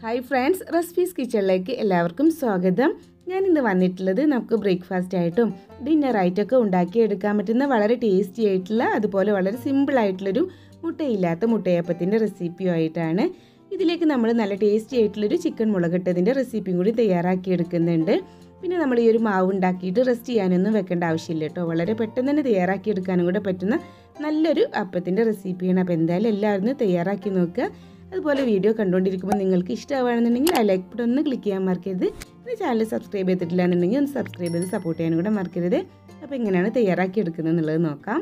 hi friends recipes കിച്ചണിലേക്ക് എല്ലാവർക്കും സ്വാഗതം ഞാൻ ഇന്ന് വന്നിട്ടുള്ളത് നമുക്ക് ബ്രേക്ക്ഫാസ്റ്റ് ആയിട്ടും ഡിന്നർ ആയിട്ടൊക്കെ ഉണ്ടാക്കിയെടുക്കാൻ പറ്റുന്ന വളരെ ടേസ്റ്റി ആയിട്ടുള്ള അതുപോലെ വളരെ സിമ്പിൾ ആയിട്ടുള്ളൊരു മുട്ടയില്ലാത്ത മുട്ടയപ്പത്തിൻ്റെ റെസിപ്പിയും ആയിട്ടാണ് ഇതിലേക്ക് നമ്മൾ നല്ല ടേസ്റ്റി ആയിട്ടുള്ളൊരു ചിക്കൻ മുളകിട്ടതിൻ്റെ റെസിപ്പിയും കൂടി തയ്യാറാക്കി എടുക്കുന്നുണ്ട് പിന്നെ നമ്മൾ ഈ ഒരു മാവ് ഉണ്ടാക്കിയിട്ട് റെസ്റ്റ് ചെയ്യാനൊന്നും വെക്കേണ്ട ആവശ്യമില്ല കേട്ടോ വളരെ പെട്ടെന്ന് തന്നെ തയ്യാറാക്കി എടുക്കാനും കൂടെ പറ്റുന്ന നല്ലൊരു അപ്പത്തിൻ്റെ റെസിപ്പിയാണ് അപ്പോൾ എന്തായാലും എല്ലാവരും ഒന്ന് തയ്യാറാക്കി നോക്കുക അതുപോലെ വീഡിയോ കണ്ടുകൊണ്ടിരിക്കുമ്പോൾ നിങ്ങൾക്ക് ഇഷ്ടമാണെന്നുണ്ടെങ്കിൽ ആ ലൈക്ക് ബട്ടൺ ഒന്ന് ക്ലിക്ക് ചെയ്യാൻ മറക്കരുത് പിന്നെ ചാനൽ സബ്സ്ക്രൈബ് ചെയ്തിട്ടില്ല എന്നുണ്ടെങ്കിൽ ഒന്ന് സബ്സ്ക്രൈബ് ചെയ്ത് സപ്പോർട്ട് ചെയ്യാനും കൂടെ മറക്കരുത് അപ്പോൾ എങ്ങനെയാണ് തയ്യാറാക്കി എടുക്കുന്നത് എന്നുള്ളത് നോക്കാം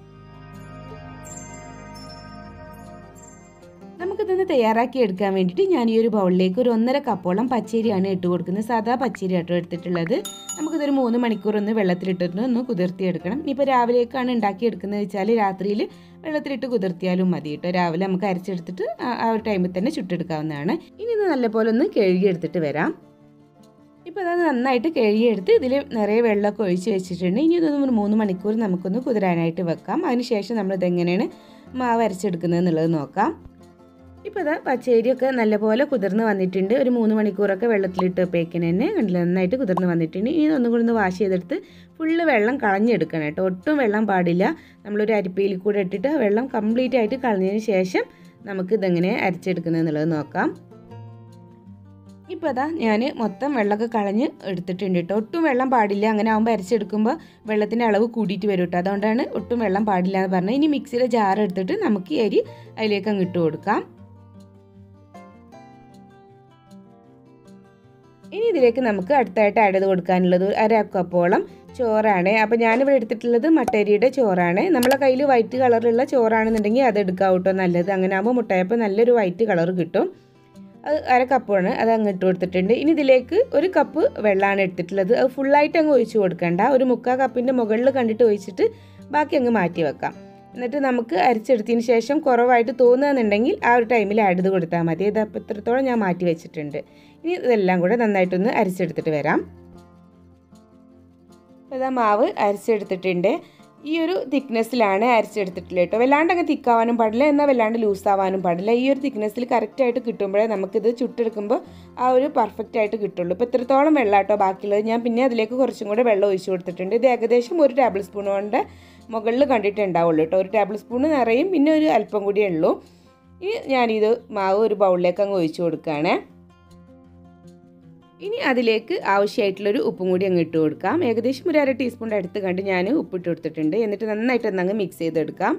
നമുക്കിതൊന്ന് തയ്യാറാക്കി എടുക്കാൻ വേണ്ടിയിട്ട് ഞാൻ ഈ ഒരു ബൗളിലേക്ക് ഒരു ഒന്നര കപ്പോളം പച്ചരിയാണ് ഇട്ട് കൊടുക്കുന്നത് സാധാ പച്ചരി ആട്ടോ എടുത്തിട്ടുള്ളത് നമുക്കിതൊരു മൂന്ന് മണിക്കൂർ ഒന്ന് വെള്ളത്തിലിട്ടിട്ട് ഒന്ന് കുതിർത്തിയെടുക്കണം ഇനിയിപ്പോൾ രാവിലേക്കാണ് ഉണ്ടാക്കി എടുക്കുന്നത് വെച്ചാൽ രാത്രിയിൽ വെള്ളത്തിലിട്ട് കുതിർത്തിയാലും മതി കേട്ടോ രാവിലെ നമുക്ക് അരച്ചെടുത്തിട്ട് ആ ഒരു ടൈമിൽ തന്നെ ചുട്ടെടുക്കാവുന്നതാണ് ഇനി ഇത് നല്ലപോലെ ഒന്ന് കഴുകിയെടുത്തിട്ട് വരാം ഇപ്പോൾ അത് നന്നായിട്ട് കഴുകിയെടുത്ത് ഇതിൽ നിറയെ വെള്ളമൊക്കെ ഒഴിച്ച് വെച്ചിട്ടുണ്ട് ഇനി ഇതൊന്ന് ഒരു മൂന്ന് മണിക്കൂർ നമുക്കൊന്ന് കുതിരാനായിട്ട് വെക്കാം അതിനുശേഷം നമ്മളിതെങ്ങനെയാണ് മാവ് അരച്ചെടുക്കുന്നത് എന്നുള്ളത് നോക്കാം ഇപ്പോൾ ഇതാ പച്ചരിയൊക്കെ നല്ലപോലെ കുതിർന്ന് വന്നിട്ടുണ്ട് ഒരു മൂന്ന് മണിക്കൂറൊക്കെ വെള്ളത്തിലിട്ട് വെപ്പേക്കിന് തന്നെ കണ്ടില്ല നന്നായിട്ട് കുതിർന്ന് വന്നിട്ടുണ്ട് ഇനി ഒന്നും കൂടി ഒന്ന് വാഷ് ചെയ്തെടുത്ത് ഫുള്ള് വെള്ളം കളഞ്ഞെടുക്കണം കേട്ടോ ഒട്ടും വെള്ളം പാടില്ല നമ്മളൊരു അരിപ്പയിൽ കൂടെ ഇട്ടിട്ട് വെള്ളം കംപ്ലീറ്റ് ആയിട്ട് കളഞ്ഞതിന് ശേഷം നമുക്ക് ഇതെങ്ങനെ അരച്ചെടുക്കുന്നത് എന്നുള്ളത് നോക്കാം ഇപ്പോൾ അതാ ഞാൻ മൊത്തം വെള്ളമൊക്കെ കളഞ്ഞ് എടുത്തിട്ടുണ്ട് കേട്ടോ ഒട്ടും വെള്ളം പാടില്ല അങ്ങനെ ആകുമ്പോൾ അരച്ചെടുക്കുമ്പോൾ വെള്ളത്തിൻ്റെ അളവ് കൂടിയിട്ട് വരും കേട്ടോ അതുകൊണ്ടാണ് ഒട്ടും വെള്ളം പാടില്ല എന്ന് പറഞ്ഞത് ഇനി മിക്സിയുടെ ജാർ എടുത്തിട്ട് നമുക്ക് ഈ അരി അതിലേക്ക് അങ്ങ് ഇട്ട് കൊടുക്കാം ഇനി ഇതിലേക്ക് നമുക്ക് അടുത്തായിട്ട് ആഡ് ചെയ്ത് കൊടുക്കാനുള്ളത് അര കപ്പോളം ചോറാണ് അപ്പോൾ ഞാനിവിടെ എടുത്തിട്ടുള്ളത് മട്ടരിയുടെ ചോറാണ് നമ്മളെ കയ്യിൽ വൈറ്റ് കളറുള്ള ചോറാണെന്നുണ്ടെങ്കിൽ അത് എടുക്കാം കേട്ടോ നല്ലത് അങ്ങനെ ആകുമ്പോൾ മുട്ടയപ്പം നല്ലൊരു വൈറ്റ് കളർ കിട്ടും അത് അര കപ്പാണ് അത് അങ്ങ് ഇട്ട് കൊടുത്തിട്ടുണ്ട് ഇനി ഇതിലേക്ക് ഒരു കപ്പ് വെള്ളമാണ് എടുത്തിട്ടുള്ളത് അത് ഫുള്ളായിട്ട് അങ്ങ് ഒഴിച്ചു കൊടുക്കണ്ട ഒരു മുക്കാൽ കപ്പിൻ്റെ മുകളിൽ കണ്ടിട്ട് ഒഴിച്ചിട്ട് ബാക്കി അങ്ങ് മാറ്റി വെക്കാം എന്നിട്ട് നമുക്ക് അരിച്ചെടുത്തതിന് ശേഷം കുറവായിട്ട് തോന്നുകയെന്നുണ്ടെങ്കിൽ ആ ഒരു ടൈമിൽ ആഡ് ചെയ്ത് കൊടുത്താൽ മതി ഇത് അപ്പോൾ ഇത്രത്തോളം ഞാൻ മാറ്റി വെച്ചിട്ടുണ്ട് ഇനി ഇതെല്ലാം കൂടെ നന്നായിട്ടൊന്ന് അരിച്ചെടുത്തിട്ട് വരാം ഇതാ മാവ് അരിച്ചെടുത്തിട്ടുണ്ട് ഈ ഒരു തിക്നെസ്സിലാണ് അരിച്ചെടുത്തിട്ടുള്ളത് കേട്ടോ വല്ലാണ്ട് അങ്ങ് തിക്കാവാനും പാടില്ല എന്നാൽ വല്ലാണ്ട് ലൂസാവാനും പാടില്ല ഈ ഒരു തിക്നെസ്സിൽ കറക്റ്റായിട്ട് കിട്ടുമ്പോഴേ നമുക്കിത് ചുട്ടെടുക്കുമ്പോൾ ആ ഒരു പെർഫെക്റ്റ് ആയിട്ട് കിട്ടുള്ളൂ ഇപ്പോൾ ഇത്രത്തോളം വെള്ളം കേട്ടോ ബാക്കിയുള്ളത് ഞാൻ പിന്നെ അതിലേക്ക് കുറച്ചും കൂടെ വെള്ളം ഒഴിച്ചു കൊടുത്തിട്ടുണ്ട് ഇത് ഏകദേശം ഒരു ടേബിൾ സ്പൂൺ കൊണ്ട് മുകളിൽ കണ്ടിട്ടുണ്ടാവുള്ളൂ കേട്ടോ ഒരു ടേബിൾ സ്പൂൺ നിറയും പിന്നെ ഒരു അല്പം കൂടിയേ ഉള്ളൂ ഇനി ഞാനിത് മാവ് ഒരു ബൗളിലേക്ക് അങ്ങ് ഒഴിച്ചു കൊടുക്കുകയാണേ ഇനി അതിലേക്ക് ആവശ്യമായിട്ടുള്ളൊരു ഉപ്പും കൂടി അങ്ങ് ഇട്ട് കൊടുക്കാം ഏകദേശം ഒരു അര ടീസ്പൂണിൻ്റെ അടുത്ത് കണ്ട് ഞാൻ ഉപ്പിട്ട് കൊടുത്തിട്ടുണ്ട് എന്നിട്ട് നന്നായിട്ട് ഒന്നങ്ങ് മിക്സ് ചെയ്തെടുക്കാം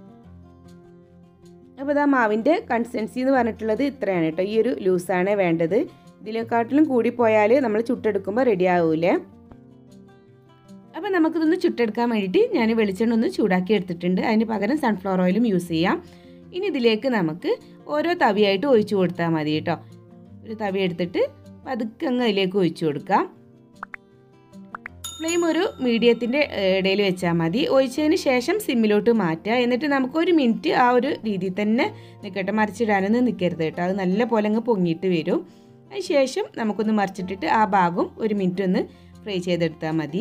അപ്പോൾ ഇതാ മാവിൻ്റെ കൺസിസ്റ്റൻസി എന്ന് പറഞ്ഞിട്ടുള്ളത് ഇത്രയാണ് കേട്ടോ ഈ ഒരു ലൂസാണ് വേണ്ടത് ഇതിനെക്കാട്ടിലും കൂടി പോയാൽ നമ്മൾ ചുട്ടെടുക്കുമ്പോൾ റെഡി ആവൂലേ അപ്പോൾ നമുക്കിതൊന്ന് ചുട്ടെടുക്കാൻ വേണ്ടിയിട്ട് ഞാൻ വെളിച്ചെണ്ണ ഒന്ന് ചൂടാക്കി എടുത്തിട്ടുണ്ട് അതിന് പകരം സൺഫ്ലവർ ഓയിലും യൂസ് ചെയ്യാം ഇനി ഇതിലേക്ക് നമുക്ക് ഓരോ തവിയായിട്ട് ഒഴിച്ചു കൊടുത്താൽ മതി കേട്ടോ ഒരു തവി എടുത്തിട്ട് പതുക്കെ അങ്ങ് അതിലേക്ക് ഒഴിച്ചു കൊടുക്കാം ഫ്ലെയിം ഒരു മീഡിയത്തിൻ്റെ ഇടയിൽ വെച്ചാൽ മതി ഒഴിച്ചതിന് ശേഷം സിമ്മിലോട്ട് മാറ്റുക എന്നിട്ട് നമുക്ക് ഒരു മിനിറ്റ് ആ ഒരു രീതിയിൽ തന്നെ നിൽക്കട്ടെ മറിച്ചിടാനൊന്നും നിൽക്കരുത് കേട്ടോ അത് നല്ല പോലെ അങ്ങ് പൊങ്ങിയിട്ട് വരും അതിന് ശേഷം നമുക്കൊന്ന് മറിച്ചിട്ടിട്ട് ആ ഭാഗം ഒരു മിനിറ്റ് ഒന്ന് ഫ്രൈ ചെയ്തെടുത്താൽ മതി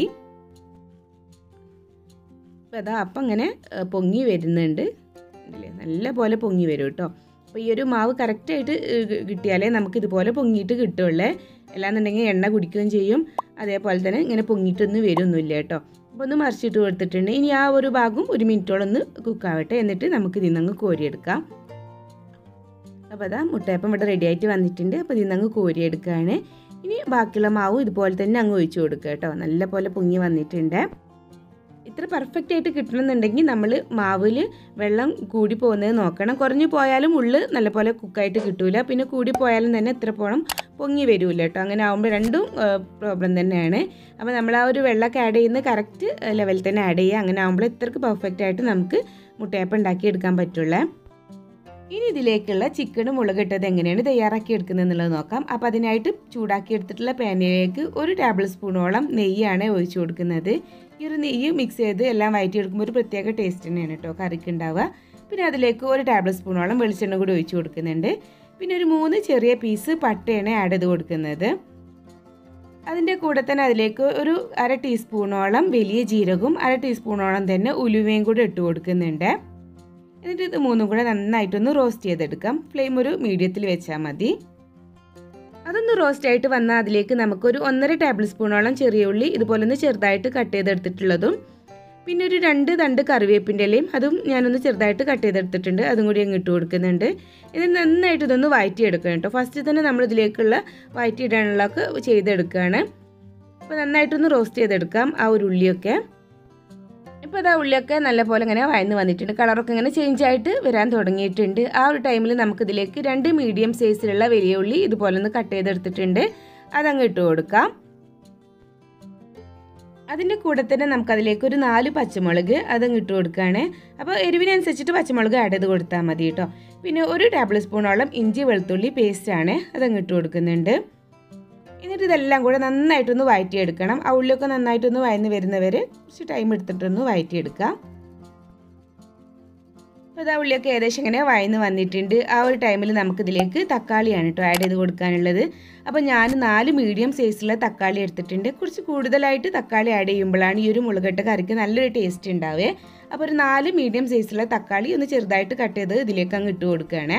അപ്പോൾ അതാ അപ്പം അങ്ങനെ പൊങ്ങി വരുന്നുണ്ട് അല്ലേ നല്ല പോലെ പൊങ്ങി വരും കേട്ടോ അപ്പോൾ ഈ ഒരു മാവ് കറക്റ്റായിട്ട് കിട്ടിയാലേ നമുക്ക് ഇതുപോലെ പൊങ്ങിയിട്ട് കിട്ടുള്ളേ അല്ലാന്നുണ്ടെങ്കിൽ എണ്ണ കുടിക്കുകയും ചെയ്യും അതേപോലെ തന്നെ ഇങ്ങനെ പൊങ്ങിയിട്ടൊന്നും വരുമൊന്നുമില്ല കേട്ടോ അപ്പോൾ ഒന്ന് മറിച്ചിട്ട് കൊടുത്തിട്ടുണ്ട് ഇനി ആ ഒരു ഭാഗം ഒരു മിനിറ്റോളം ഒന്ന് കുക്കാവട്ടെ എന്നിട്ട് നമുക്ക് ഇതിൽ നിന്ന് കോരിയെടുക്കാം അപ്പോൾ അതാ മുട്ടയപ്പം ഇവിടെ റെഡി ആയിട്ട് വന്നിട്ടുണ്ട് അപ്പോൾ ഇതിൽ നിന്ന് കോരിയെടുക്കുകയാണ് ഇനി ബാക്കിയുള്ള മാവും ഇതുപോലെ തന്നെ അങ്ങ് ഒഴിച്ചു കൊടുക്കുക കേട്ടോ നല്ല പോലെ പൊങ്ങി വന്നിട്ടുണ്ട് ഇത്ര പെർഫെക്റ്റ് ആയിട്ട് കിട്ടണമെന്നുണ്ടെങ്കിൽ നമ്മൾ മാവിൽ വെള്ളം കൂടി പോകുന്നത് നോക്കണം കുറഞ്ഞു പോയാലും ഉള്ളു നല്ലപോലെ കുക്കായിട്ട് കിട്ടൂല പിന്നെ കൂടി പോയാലും തന്നെ എത്ര പോണം പൊങ്ങി വരില്ല കേട്ടോ അങ്ങനെ ആകുമ്പോൾ രണ്ടും പ്രോബ്ലം തന്നെയാണ് അപ്പോൾ നമ്മൾ ആ ഒരു വെള്ളമൊക്കെ ആഡ് ചെയ്യുന്നത് കറക്റ്റ് ലെവലിൽ തന്നെ ആഡ് ചെയ്യുക അങ്ങനെ ആകുമ്പോൾ ഇത്രക്ക് പെർഫെക്റ്റ് ആയിട്ട് നമുക്ക് മുട്ടയപ്പം ഉണ്ടാക്കി എടുക്കാൻ പറ്റുള്ളൂ ഇനി ഇതിലേക്കുള്ള ചിക്കനും മുളകിട്ടത് എങ്ങനെയാണ് തയ്യാറാക്കി എടുക്കുന്നത് എന്നുള്ളത് നോക്കാം അപ്പോൾ അതിനായിട്ട് ചൂടാക്കി എടുത്തിട്ടുള്ള പാനിലേക്ക് ഒരു ടേബിൾ സ്പൂണോളം നെയ്യാണ് ഒഴിച്ചു കൊടുക്കുന്നത് ഈ ഒരു നെയ്യ് മിക്സ് ചെയ്ത് എല്ലാം വയറ്റിയെടുക്കുമ്പോൾ ഒരു പ്രത്യേക ടേസ്റ്റ് തന്നെയാണ് കേട്ടോ കറിക്ക് ഉണ്ടാവുക പിന്നെ അതിലേക്ക് ഒരു ടേബിൾ സ്പൂണോളം വെളിച്ചെണ്ണ കൂടി ഒഴിച്ചു കൊടുക്കുന്നുണ്ട് പിന്നെ ഒരു മൂന്ന് ചെറിയ പീസ് പട്ടയാണ് ആഡ് ചെയ്ത് കൊടുക്കുന്നത് അതിൻ്റെ കൂടെ തന്നെ അതിലേക്ക് ഒരു അര ടീസ്പൂണോളം വലിയ ജീരകവും അര ടീസ്പൂണോളം തന്നെ ഉലുവയും കൂടി ഇട്ട് കൊടുക്കുന്നുണ്ട് എന്നിട്ട് ഇത് മൂന്നും കൂടെ നന്നായിട്ടൊന്ന് റോസ്റ്റ് ചെയ്തെടുക്കാം ഫ്ലെയിം ഒരു മീഡിയത്തിൽ വെച്ചാൽ മതി അതൊന്ന് റോസ്റ്റ് ആയിട്ട് വന്നാൽ അതിലേക്ക് നമുക്കൊരു ഒന്നര ടേബിൾ സ്പൂണോളം ചെറിയ ഉള്ളി ഇതുപോലെ ഒന്ന് ചെറുതായിട്ട് കട്ട് ചെയ്തെടുത്തിട്ടുള്ളതും പിന്നെ ഒരു രണ്ട് തണ്ട് കറിവേപ്പിൻ്റെ ഇലയും അതും ഞാനൊന്ന് ചെറുതായിട്ട് കട്ട് ചെയ്തെടുത്തിട്ടുണ്ട് അതും കൂടി അങ്ങ് ഇട്ട് കൊടുക്കുന്നുണ്ട് ഇത് നന്നായിട്ട് ഇതൊന്ന് വഴറ്റിയെടുക്കണം കേട്ടോ ഫസ്റ്റ് തന്നെ നമ്മൾ ഇതിലേക്കുള്ള വഴറ്റിയിടാനുള്ളതൊക്കെ ചെയ്തെടുക്കുകയാണ് അപ്പോൾ നന്നായിട്ടൊന്ന് റോസ്റ്റ് ചെയ്തെടുക്കാം ആ ഒരു ഉള്ളിയൊക്കെ ഇപ്പോൾ അതാ ഉള്ളിയൊക്കെ നല്ലപോലെ ഇങ്ങനെ വയന്ന് വന്നിട്ടുണ്ട് കളറൊക്കെ ഇങ്ങനെ ചേഞ്ച് ആയിട്ട് വരാൻ തുടങ്ങിയിട്ടുണ്ട് ആ ഒരു ടൈമിൽ നമുക്കിതിലേക്ക് രണ്ട് മീഡിയം സൈസിലുള്ള വലിയ ഉള്ളി ഇതുപോലെ ഒന്ന് കട്ട് ചെയ്തെടുത്തിട്ടുണ്ട് അതങ്ങ് ഇട്ട് കൊടുക്കാം അതിൻ്റെ കൂടെ തന്നെ നമുക്കതിലേക്ക് ഒരു നാല് പച്ചമുളക് അതങ്ങ് ഇട്ട് കൊടുക്കുകയാണ് അപ്പോൾ എരിവിനനുസരിച്ചിട്ട് പച്ചമുളക് ആഡ് ചെയ്ത് കൊടുത്താൽ മതി കേട്ടോ പിന്നെ ഒരു ടേബിൾ സ്പൂണോളം ഇഞ്ചി വെളുത്തുള്ളി പേസ്റ്റാണ് അതങ്ങ് ഇട്ട് കൊടുക്കുന്നുണ്ട് എന്നിട്ട് ഇതെല്ലാം കൂടെ നന്നായിട്ടൊന്ന് വഴറ്റിയെടുക്കണം ആ ഉള്ളിയൊക്കെ നന്നായിട്ടൊന്ന് വയന്ന് വരുന്നവരെ കുറച്ച് ടൈം എടുത്തിട്ടൊന്ന് വഴറ്റിയെടുക്കാം അപ്പോൾ ഇതാ ഉള്ളിയൊക്കെ ഏകദേശം ഇങ്ങനെ വയന്ന് വന്നിട്ടുണ്ട് ആ ഒരു ടൈമിൽ നമുക്കിതിലേക്ക് തക്കാളിയാണ് കേട്ടോ ആഡ് ചെയ്ത് കൊടുക്കാനുള്ളത് അപ്പോൾ ഞാൻ നാല് മീഡിയം സൈസിലുള്ള തക്കാളി എടുത്തിട്ടുണ്ട് കുറച്ച് കൂടുതലായിട്ട് തക്കാളി ആഡ് ചെയ്യുമ്പോഴാണ് ഈ ഒരു മുളകട്ട കറിക്ക് നല്ലൊരു ടേസ്റ്റ് ഉണ്ടാവേ അപ്പോൾ ഒരു നാല് മീഡിയം സൈസിലുള്ള തക്കാളി ഒന്ന് ചെറുതായിട്ട് കട്ട് ചെയ്ത് ഇതിലേക്ക് അങ്ങ് ഇട്ട് കൊടുക്കുകയാണ്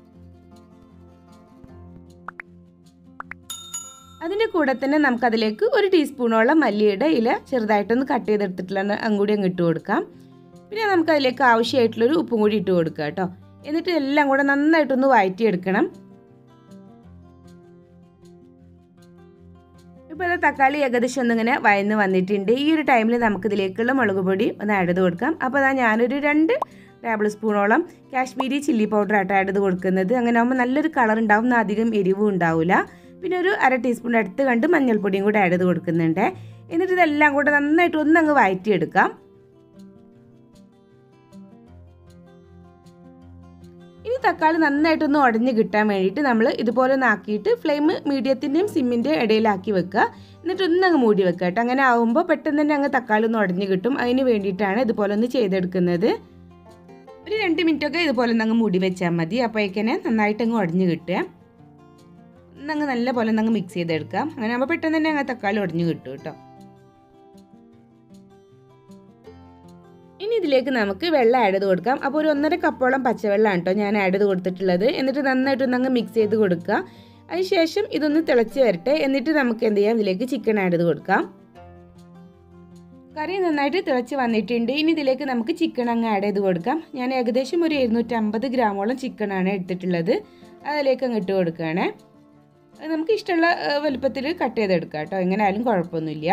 അതിൻ്റെ കൂടെ തന്നെ നമുക്കതിലേക്ക് ഒരു ടീസ്പൂണോളം മല്ലിയുടെ ഇല ചെറുതായിട്ടൊന്ന് കട്ട് ചെയ്തെടുത്തിട്ടുള്ള അങ്ങൂടി അങ്ങ് ഇട്ട് കൊടുക്കാം പിന്നെ നമുക്കതിലേക്ക് ആവശ്യമായിട്ടുള്ളൊരു ഉപ്പും കൂടി ഇട്ട് കൊടുക്കുക കേട്ടോ എന്നിട്ട് എല്ലാം കൂടെ നന്നായിട്ടൊന്ന് വഴറ്റിയെടുക്കണം ഇപ്പോൾ അത് തക്കാളി ഏകദേശം ഒന്നിങ്ങനെ വയന്ന് വന്നിട്ടുണ്ട് ഈ ഒരു ടൈമിൽ നമുക്കിതിലേക്കുള്ള മുളക് പൊടി ഒന്ന് ആഡ് ചെയ്ത് കൊടുക്കാം അപ്പോൾ അതാ ഞാനൊരു രണ്ട് ടേബിൾ സ്പൂണോളം കാശ്മീരി ചില്ലി പൗഡർ ആയിട്ട് ആഡ് ചെയ്ത് കൊടുക്കുന്നത് അങ്ങനെ ആകുമ്പോൾ നല്ലൊരു കളർ ഉണ്ടാവും അധികം എരിവും ഉണ്ടാവില്ല പിന്നെ ഒരു അര ടീസ്പൂൺ അടുത്ത് കണ്ട് മഞ്ഞൾപ്പൊടിയും കൂടെ ആഡ് ചെയ്ത് കൊടുക്കുന്നുണ്ട് എന്നിട്ട് ഇതെല്ലാം കൂടെ നന്നായിട്ട് ഒന്ന് അങ്ങ് വഴറ്റിയെടുക്കാം ഇനി തക്കാളി നന്നായിട്ടൊന്ന് ഉടഞ്ഞ് കിട്ടാൻ വേണ്ടിയിട്ട് നമ്മൾ ഇതുപോലെ ഒന്ന് ആക്കിയിട്ട് ഫ്ലെയിം മീഡിയത്തിൻ്റെയും സിമ്മിൻ്റെയും ഇടയിലാക്കി വെക്കുക എന്നിട്ട് ഒന്ന് അങ്ങ് മൂടി വെക്കുക കേട്ടോ അങ്ങനെ ആകുമ്പോൾ പെട്ടെന്ന് തന്നെ അങ്ങ് തക്കാളി ഒന്ന് ഉടഞ്ഞ് കിട്ടും അതിന് വേണ്ടിയിട്ടാണ് ഇതുപോലെ ഒന്ന് ചെയ്തെടുക്കുന്നത് ഒരു രണ്ട് മിനിറ്റൊക്കെ ഇതുപോലെ ഒന്ന് അങ്ങ് മൂടി വെച്ചാൽ മതി അപ്പോഴേക്കനെ നന്നായിട്ട് അങ്ങ് ഉടഞ്ഞ് കിട്ടുക ഒന്നങ്ങ് നല്ല പോലെ ഒന്നങ്ങ് മിക്സ് ചെയ്തെടുക്കാം അങ്ങനെ ആകുമ്പോൾ പെട്ടെന്ന് തന്നെ അങ്ങ് തക്കാളി ഉടഞ്ഞ് കിട്ടും കേട്ടോ ഇനി ഇതിലേക്ക് നമുക്ക് വെള്ളം ആഡ് ചെയ്ത് കൊടുക്കാം അപ്പോൾ ഒരു ഒന്നര കപ്പോളം പച്ചവെള്ളമാണ് കേട്ടോ ഞാൻ ആഡ് ചെയ്ത് കൊടുത്തിട്ടുള്ളത് എന്നിട്ട് നന്നായിട്ട് ഒന്നങ്ങ് മിക്സ് ചെയ്ത് കൊടുക്കുക അതിനുശേഷം ഇതൊന്ന് തിളച്ച് വരട്ടെ എന്നിട്ട് നമുക്ക് എന്ത് ചെയ്യാം ഇതിലേക്ക് ചിക്കൻ ആഡ് ചെയ്ത് കൊടുക്കാം കറി നന്നായിട്ട് തിളച്ച് വന്നിട്ടുണ്ട് ഇനി ഇതിലേക്ക് നമുക്ക് ചിക്കൻ അങ്ങ് ആഡ് ചെയ്ത് കൊടുക്കാം ഞാൻ ഏകദേശം ഒരു എഴുന്നൂറ്റമ്പത് ഗ്രാമോളം ചിക്കനാണ് എടുത്തിട്ടുള്ളത് അതിലേക്ക് അങ്ങ് ഇട്ട് കൊടുക്കുകയാണ് അത് നമുക്ക് ഇഷ്ടമുള്ള വലുപ്പത്തിൽ കട്ട് ചെയ്തെടുക്കാം കേട്ടോ എങ്ങനെയായാലും കുഴപ്പമൊന്നുമില്ല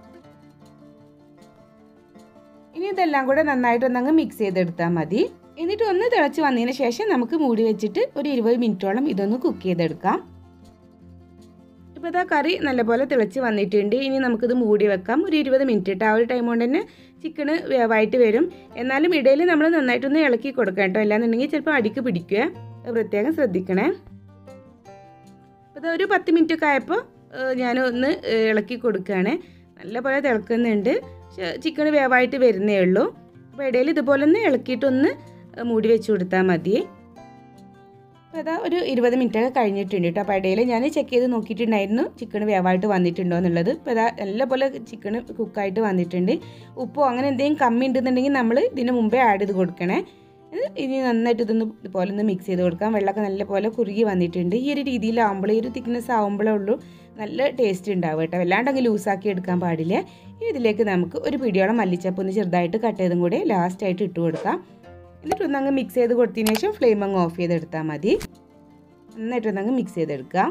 ഇനി ഇതെല്ലാം കൂടെ നന്നായിട്ട് ഒന്നങ്ങ് മിക്സ് ചെയ്തെടുത്താൽ മതി എന്നിട്ട് ഒന്ന് തിളച്ച് വന്നതിന് ശേഷം നമുക്ക് മൂടി വെച്ചിട്ട് ഒരു ഇരുപത് മിനിറ്റോളം ഇതൊന്ന് കുക്ക് ചെയ്തെടുക്കാം ഇപ്പോൾ ഇതാ കറി നല്ലപോലെ തിളച്ച് വന്നിട്ടുണ്ട് ഇനി നമുക്കിത് മൂടി വെക്കാം ഒരു ഇരുപത് മിനിറ്റ് ഇട്ട് ആ ഒരു ടൈം കൊണ്ട് തന്നെ ചിക്കന് വേവായിട്ട് വരും എന്നാലും ഇടയിൽ നമ്മൾ നന്നായിട്ടൊന്ന് ഇളക്കി കൊടുക്കാം കേട്ടോ അല്ലാന്നുണ്ടെങ്കിൽ ചിലപ്പോൾ അടിക്ക് പിടിക്കുക അത് പ്രത്യേകം ശ്രദ്ധിക്കണേ അപ്പോൾ ഒരു പത്ത് മിനിറ്റ് ഒക്കെ ആയപ്പോൾ ഞാൻ ഒന്ന് ഇളക്കി കൊടുക്കുകയാണ് നല്ലപോലെ തിളക്കുന്നുണ്ട് ചിക്കൻ വേവായിട്ട് വരുന്നേ ഉള്ളൂ അപ്പോൾ ഇടയിൽ ഇതുപോലെ ഒന്ന് ഇളക്കിയിട്ടൊന്ന് മൂടി വെച്ച് കൊടുത്താൽ മതി അപ്പോൾ അതാ ഒരു ഇരുപത് മിനിറ്റ് ഒക്കെ കഴിഞ്ഞിട്ടുണ്ട് കേട്ടോ അപ്പോൾ ഇടയിൽ ഞാൻ ചെക്ക് ചെയ്ത് നോക്കിയിട്ടുണ്ടായിരുന്നു ചിക്കൻ വേവായിട്ട് വന്നിട്ടുണ്ടോ എന്നുള്ളത് ഇപ്പോൾ ഇതാ നല്ലപോലെ ചിക്കൻ കുക്കായിട്ട് വന്നിട്ടുണ്ട് ഉപ്പോ അങ്ങനെ എന്തെങ്കിലും കമ്മി ഉണ്ടെന്നുണ്ടെങ്കിൽ നമ്മൾ ഇതിന് മുമ്പേ ആഡ് ചെയ്ത് കൊടുക്കണേ ഇനി നന്നായിട്ട് ഇതൊന്ന് ഇതുപോലെ ഒന്ന് മിക്സ് ചെയ്ത് കൊടുക്കാം വെള്ളമൊക്കെ നല്ലപോലെ കുറുകി വന്നിട്ടുണ്ട് ഈ ഒരു രീതിയിലാവുമ്പോൾ ഈ ഒരു തിക്നെസ് ആവുമ്പോഴേ ഉള്ളൂ നല്ല ടേസ്റ്റ് ഉണ്ടാവും കേട്ടോ വല്ലാണ്ട് അങ്ങ് ലൂസാക്കി എടുക്കാൻ പാടില്ല ഇനി ഇതിലേക്ക് നമുക്ക് ഒരു പിടിയോളം മല്ലിച്ചപ്പ് ഒന്ന് ചെറുതായിട്ട് കട്ട് ചെയ്തും കൂടി ലാസ്റ്റായിട്ട് ഇട്ട് കൊടുക്കാം എന്നിട്ട് ഒന്ന് അങ്ങ് മിക്സ് ചെയ്ത് കൊടുത്തതിന് ശേഷം ഫ്ലെയിം അങ്ങ് ഓഫ് ചെയ്തെടുത്താൽ മതി നന്നായിട്ട് ഒന്ന് അങ്ങ് മിക്സ് ചെയ്തെടുക്കാം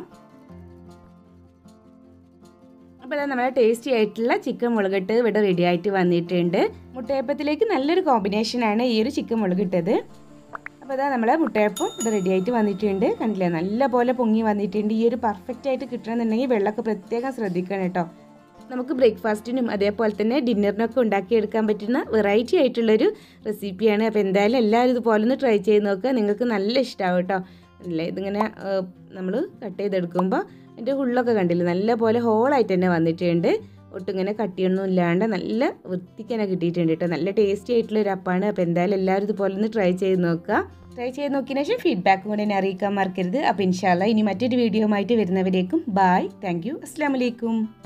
അപ്പോൾ അതാ നമ്മുടെ ടേസ്റ്റി ആയിട്ടുള്ള ചിക്കൻ മുളകിട്ട് ഇവിടെ റെഡി ആയിട്ട് വന്നിട്ടുണ്ട് മുട്ടയപ്പത്തിലേക്ക് നല്ലൊരു കോമ്പിനേഷനാണ് ഈ ഒരു ചിക്കൻ മുളകിട്ടത് അപ്പോൾ അതാ നമ്മളെ മുട്ടയപ്പം ഇവിടെ റെഡി ആയിട്ട് വന്നിട്ടുണ്ട് കണ്ടില്ലേ നല്ല പോലെ പൊങ്ങി വന്നിട്ടുണ്ട് ഈ ഒരു പെർഫെക്റ്റ് ആയിട്ട് കിട്ടണമെന്നുണ്ടെങ്കിൽ വെള്ളമൊക്കെ പ്രത്യേകം ശ്രദ്ധിക്കണം കേട്ടോ നമുക്ക് ബ്രേക്ക്ഫാസ്റ്റിനും അതേപോലെ തന്നെ ഡിന്നറിനൊക്കെ ഉണ്ടാക്കിയെടുക്കാൻ പറ്റുന്ന വെറൈറ്റി ആയിട്ടുള്ളൊരു റെസിപ്പിയാണ് അപ്പോൾ എന്തായാലും എല്ലാവരും ഇതുപോലെ ഒന്ന് ട്രൈ ചെയ്ത് നോക്കുക നിങ്ങൾക്ക് നല്ല ഇഷ്ടമാവും കേട്ടോ അല്ലേ ഇതിങ്ങനെ നമ്മൾ കട്ട് ചെയ്തെടുക്കുമ്പോൾ അതിൻ്റെ ഉള്ളൊക്കെ കണ്ടില്ലേ നല്ല പോലെ ഹോളായിട്ട് തന്നെ വന്നിട്ടുണ്ട് ഒട്ടും ഇങ്ങനെ കട്ടിയൊന്നും ഇല്ലാണ്ട് നല്ല വൃത്തിക്ക് തന്നെ കിട്ടിയിട്ടുണ്ട് കേട്ടോ നല്ല ടേസ്റ്റി ആയിട്ടുള്ള ഒരു അപ്പാണ് അപ്പോൾ എന്തായാലും എല്ലാവരും ഇതുപോലെ ഒന്ന് ട്രൈ ചെയ്ത് നോക്കുക ട്രൈ ചെയ്ത് നോക്കിയതിന് ശേഷം ഫീഡ്ബാക്കും കൂടെ എന്നെ അറിയിക്കാൻ മറക്കരുത് അപ്പോൾ ഇൻഷാല്ല ഇനി മറ്റൊരു വീഡിയോ ആയിട്ട് വരുന്നവരേക്കും ബായ് താങ്ക് യു അസ്സാം വലൈക്കും